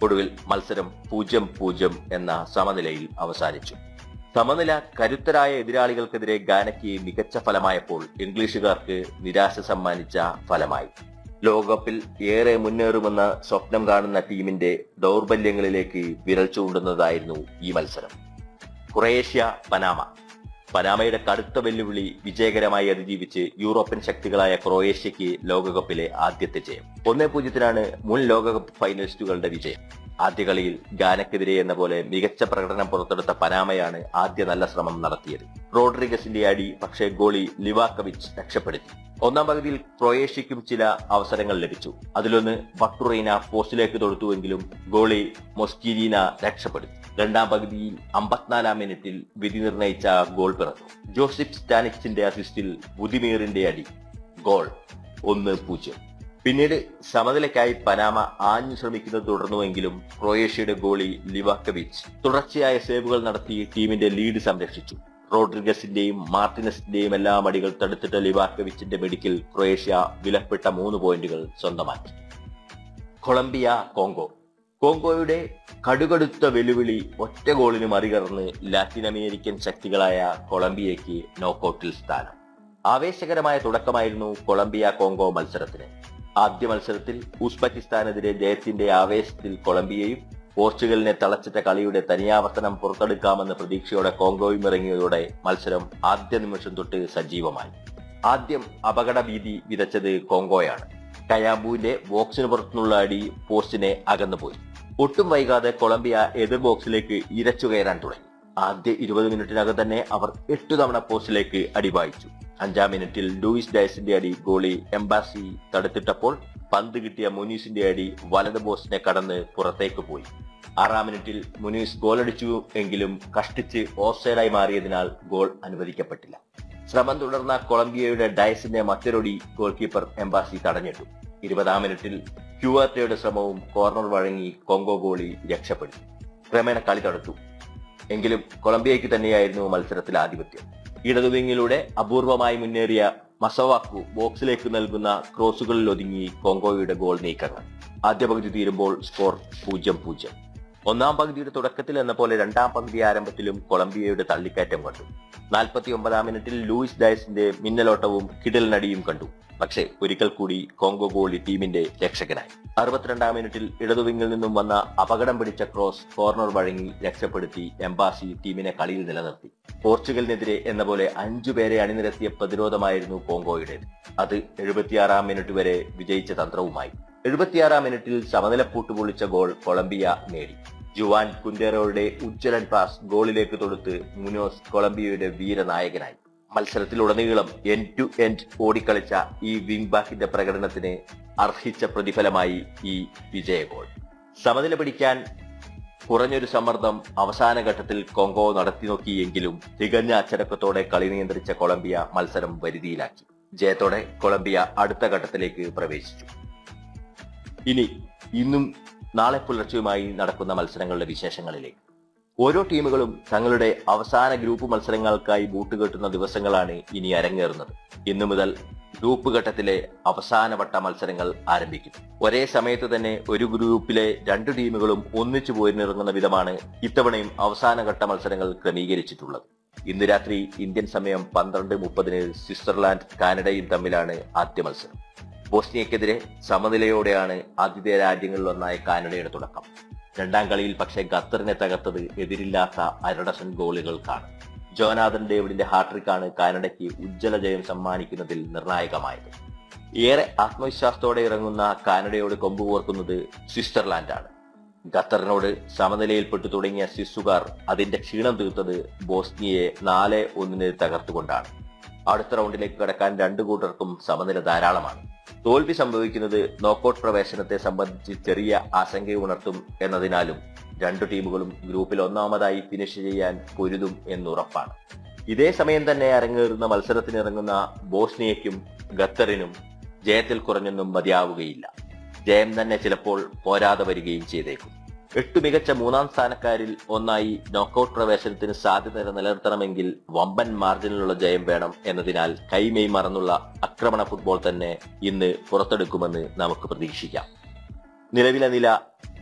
ഒടുവിൽ മത്സരം പൂജ്യം പൂജ്യം എന്ന സമനിലയിൽ അവസാനിച്ചു സമനില കരുത്തരായ എതിരാളികൾക്കെതിരെ ഗാനയ്ക്ക് മികച്ച ഫലമായപ്പോൾ ഇംഗ്ലീഷുകാർക്ക് നിരാശ സമ്മാനിച്ച ഫലമായി ലോകകപ്പിൽ ഏറെ മുന്നേറുമെന്ന സ്വപ്നം കാണുന്ന ടീമിന്റെ ദൗർബല്യങ്ങളിലേക്ക് വിരൽ ചൂണ്ടുന്നതായിരുന്നു ഈ മത്സരം ക്രൊയേഷ്യ പനാമ പനാമയുടെ കടുത്ത വെല്ലുവിളി വിജയകരമായി അതിജീവിച്ച് യൂറോപ്യൻ ശക്തികളായ ക്രൊയേഷ്യയ്ക്ക് ലോകകപ്പിലെ ആദ്യത്തെ ജയം ഒന്നേ പൂജ്യത്തിനാണ് മുൻ ലോകകപ്പ് ഫൈനലിസ്റ്റുകളുടെ വിജയം ആദ്യ കളിയിൽ ഗാനക്കെതിരെ എന്ന പോലെ മികച്ച പ്രകടനം പുറത്തെടുത്ത പനാമയാണ് ആദ്യ നല്ല ശ്രമം നടത്തിയത് റോഡ്രിഗസിന്റെ അടി പക്ഷേ ഗോളി ലിവാക്കവിച്ച് രക്ഷപ്പെടുത്തി ഒന്നാം പകുതിയിൽ ക്രൊയേഷ്യയ്ക്കും ചില അവസരങ്ങൾ ലഭിച്ചു അതിലൊന്ന് വട്ടുറീന പോസ്റ്റിലേക്ക് തൊടുത്തുവെങ്കിലും ഗോളി മൊസ്കിരീന രക്ഷപ്പെടുത്തി രണ്ടാം പകുതിയിൽ അമ്പത്തിനാലാം മിനിറ്റിൽ വിധി നിർണയിച്ച ഗോൾ പിറന്നു ജോസിഫ് സ്റ്റാനിക്സിന്റെ അസിസ്റ്റിൽ ബുദിമീറിന്റെ അടി ഗോൾ ഒന്ന് പൂജ്യം പിന്നീട് സമനിലയ്ക്കായി പനാമ ആഞ്ഞു ശ്രമിക്കുന്നത് തുടർന്നുവെങ്കിലും ക്രൊയേഷ്യയുടെ ഗോളി ലിവാക്കവിച്ച് തുടർച്ചയായ സേവുകൾ നടത്തി ടീമിന്റെ ലീഡ് സംരക്ഷിച്ചു റോഡ്രിഗസിന്റെയും മാർട്ടിനസിന്റെയും എല്ലാ മടികൾ തടുത്തിട്ട ലിവാക്കവിച്ചിന്റെ മെഡിക്കൽ ക്രൊയേഷ്യ വിലപ്പെട്ട മൂന്ന് പോയിന്റുകൾ സ്വന്തമാക്കി കൊളംബിയ കോങ്കോ കോങ്കോയുടെ കടുകടുത്ത വെല്ലുവിളി ഒറ്റ ഗോളിന് മറികടന്ന് ലാറ്റിൻ അമേരിക്കൻ ശക്തികളായ കൊളംബിയയ്ക്ക് നോക്കൌട്ടിൽ സ്ഥാനം ആവേശകരമായ തുടക്കമായിരുന്നു കൊളംബിയ കോങ്കോ മത്സരത്തിന് ആദ്യ മത്സരത്തിൽ ഉസ്ബെക്കിസ്ഥാനെതിരെ ജയത്തിന്റെ ആവേശത്തിൽ കൊളംബിയയും പോർച്ചുഗലിനെ തളച്ചിട്ട കളിയുടെ തനിയാവർത്തനം പുറത്തെടുക്കാമെന്ന പ്രതീക്ഷയോടെ കോങ്കോയും ഇറങ്ങിയതോടെ മത്സരം ആദ്യ നിമിഷം തൊട്ട് സജീവമായി ആദ്യം അപകട ഭീതി വിതച്ചത് കോങ്കോയാണ് കയാമ്പുവിന്റെ ബോക്സിന് പുറത്തുനിന്നുള്ള അടി പോസ്റ്റിനെ അകന്നുപോയി ഒട്ടും വൈകാതെ കൊളംബിയ എതിർ ബോക്സിലേക്ക് ഇരച്ചു കയറാൻ തുടങ്ങി ആദ്യ ഇരുപത് മിനിറ്റിനകം തന്നെ അവർ എട്ടു തവണ പോസ്റ്റിലേക്ക് അടി വായിച്ചു അഞ്ചാം മിനിറ്റിൽ ലൂയിസ് ഡയസിന്റെ അടി ഗോളി എംബാസി തടുത്തിട്ടപ്പോൾ പന്ത് കിട്ടിയ മുനീസിന്റെ അടി വലത് പോസ്റ്റിനെ കടന്ന് പുറത്തേക്ക് പോയി ആറാം മിനിറ്റിൽ മുനീസ് ഗോളടിച്ചു എങ്കിലും കഷ്ടിച്ച് ഓഫ്സൈഡായി മാറിയതിനാൽ ഗോൾ അനുവദിക്കപ്പെട്ടില്ല ശ്രമം തുടർന്ന കൊളംബിയയുടെ ഡയസിന്റെ മറ്റൊരൊടി ഗോൾ കീപ്പർ എംബാസി തടഞ്ഞിട്ടു ഇരുപതാം മിനിറ്റിൽ ക്യൂആർട്ടയുടെ ശ്രമവും കോർണർ വഴങ്ങി കോങ്കോ ഗോളി രക്ഷപ്പെടുത്തി ക്രമേണ കളി തടുത്തു എങ്കിലും കൊളംബിയയ്ക്ക് തന്നെയായിരുന്നു മത്സരത്തിൽ ആധിപത്യം ഇടതുവിങ്ങിലൂടെ അപൂർവമായി മുന്നേറിയ മസവാക്കു ബോക്സിലേക്ക് നൽകുന്ന ക്രോസുകളിൽ ഒതുങ്ങി കോങ്കോയുടെ ഗോൾ നീക്കങ്ങൾ ആദ്യ പകുതി തീരുമ്പോൾ സ്കോർ പൂജ്യം പൂജ്യം ഒന്നാം പകുതിയുടെ തുടക്കത്തിൽ എന്ന പോലെ രണ്ടാം പകുതി ആരംഭത്തിലും കൊളംബിയയുടെ തള്ളിക്കയറ്റം കണ്ടു നാൽപ്പത്തി ഒമ്പതാം മിനിറ്റിൽ ലൂയിസ് ഡയസിന്റെ മിന്നലോട്ടവും കിടലിനടിയും കണ്ടു പക്ഷേ ഒരിക്കൽ കൂടി കോങ്കോ ഗോളി ടീമിന്റെ രക്ഷകനായി അറുപത്തിരണ്ടാം മിനിറ്റിൽ ഇടതുവിങ്ങിൽ നിന്നും വന്ന അപകടം പിടിച്ച ക്രോസ് കോർണർ വഴങ്ങി രക്ഷപ്പെടുത്തി എംബാസി ടീമിനെ കളിയിൽ നിലനിർത്തി പോർച്ചുഗലിനെതിരെ എന്ന പോലെ അഞ്ചു പേരെ അണിനിരത്തിയ പ്രതിരോധമായിരുന്നു കോങ്കോയുടേത് അത് എഴുപത്തിയാറാം മിനിറ്റ് വരെ വിജയിച്ച തന്ത്രവുമായി എഴുപത്തിയാറാം മിനിറ്റിൽ സമനിലപ്പൂട്ട് പൊളിച്ച ഗോൾ കൊളംബിയ നേടി ജുവാൻ കുന്റേറോയുടെ ഉജ്ജ്വലൻ പാസ് ഗോളിലേക്ക് തൊടുത്ത് മുനോസ് കൊളംബിയയുടെ വീരനായകനായി മത്സരത്തിലുടനീളം എൻഡ് ടു എൻഡ് ഓടിക്കളിച്ച ഈ വിംഗ് ബാക്കിന്റെ പ്രകടനത്തിന് അർഹിച്ച പ്രതിഫലമായി ഈ വിജയ ഗോൾ സമനില പിടിക്കാൻ കുറഞ്ഞൊരു സമ്മർദ്ദം അവസാന ഘട്ടത്തിൽ കോങ്കോ നടത്തി നോക്കിയെങ്കിലും തികഞ്ഞ അച്ചടക്കത്തോടെ കളി നിയന്ത്രിച്ച കൊളംബിയ മത്സരം വരുതിയിലാക്കി ജയത്തോടെ കൊളംബിയ അടുത്ത ഘട്ടത്തിലേക്ക് പ്രവേശിച്ചു ഇനി ഇന്നും നാളെ പുലർച്ചെയുമായി നടക്കുന്ന മത്സരങ്ങളുടെ വിശേഷങ്ങളിലേക്ക് ഓരോ ടീമുകളും തങ്ങളുടെ അവസാന ഗ്രൂപ്പ് മത്സരങ്ങൾക്കായി ബൂട്ടുകെട്ടുന്ന ദിവസങ്ങളാണ് ഇനി അരങ്ങേറുന്നത് ഇന്നു മുതൽ ഗ്രൂപ്പ് ഘട്ടത്തിലെ അവസാനവട്ട മത്സരങ്ങൾ ആരംഭിക്കും ഒരേ സമയത്ത് തന്നെ ഒരു ഗ്രൂപ്പിലെ രണ്ട് ടീമുകളും ഒന്നിച്ചു പോരിനിറങ്ങുന്ന വിധമാണ് ഇത്തവണയും അവസാനഘട്ട മത്സരങ്ങൾ ക്രമീകരിച്ചിട്ടുള്ളത് ഇന്ന് രാത്രി ഇന്ത്യൻ സമയം പന്ത്രണ്ട് മുപ്പതിന് സ്വിറ്റ്സർലാൻഡ് കാനഡയും തമ്മിലാണ് ആദ്യ മത്സരം ബോസ്നിയക്കെതിരെ സമനിലയോടെയാണ് ആതിഥേയ രാജ്യങ്ങളിലൊന്നായ കാനഡയുടെ തുടക്കം രണ്ടാം കളിയിൽ പക്ഷേ ഖത്തറിനെ തകർത്തത് എതിരില്ലാത്ത അരഡസൻ ഗോളുകൾക്കാണ് ജോനാഥൻ ഡേവിഡിന്റെ ഹാട്രിക്കാണ് കാനഡയ്ക്ക് ഉജ്ജ്വല ജയം സമ്മാനിക്കുന്നതിൽ നിർണായകമായത് ഏറെ ആത്മവിശ്വാസത്തോടെ ഇറങ്ങുന്ന കാനഡയോട് കൊമ്പുകോർക്കുന്നത് സ്വിറ്റ്സർലാൻഡാണ് ഖത്തറിനോട് സമനിലയിൽപ്പെട്ടു തുടങ്ങിയ സ്വിസ്സുകാർ അതിന്റെ ക്ഷീണം തീർത്തത് ബോസ്നിയയെ നാല് ഒന്നിന് തകർത്തുകൊണ്ടാണ് അടുത്ത റൗണ്ടിലേക്ക് കടക്കാൻ രണ്ടു കൂട്ടർക്കും സമനില ധാരാളമാണ് തോൽവി സംഭവിക്കുന്നത് നോക്കൌട്ട് പ്രവേശനത്തെ സംബന്ധിച്ച് ചെറിയ ആശങ്കയുണർത്തും എന്നതിനാലും രണ്ടു ടീമുകളും ഗ്രൂപ്പിൽ ഒന്നാമതായി ഫിനിഷ് ചെയ്യാൻ പൊരുതും എന്നുറപ്പാണ് ഇതേ സമയം തന്നെ അരങ്ങേറുന്ന മത്സരത്തിനിറങ്ങുന്ന ബോസ്നിയയ്ക്കും ഖത്തറിനും ജയത്തിൽ കുറഞ്ഞൊന്നും മതിയാവുകയില്ല ജയം തന്നെ ചിലപ്പോൾ പോരാതെ വരികയും ചെയ്തേക്കും എട്ട് മികച്ച മൂന്നാം സ്ഥാനക്കാരിൽ ഒന്നായി നോക്കൌട്ട് പ്രവേശനത്തിന് സാധ്യത നിലനിർത്തണമെങ്കിൽ വമ്പൻ മാർജിനിലുള്ള ജയം വേണം എന്നതിനാൽ കൈമെയ് മറന്നുള്ള ആക്രമണ ഫുട്ബോൾ തന്നെ ഇന്ന് പുറത്തെടുക്കുമെന്ന് നമുക്ക് പ്രതീക്ഷിക്കാം നിലവിലെ നില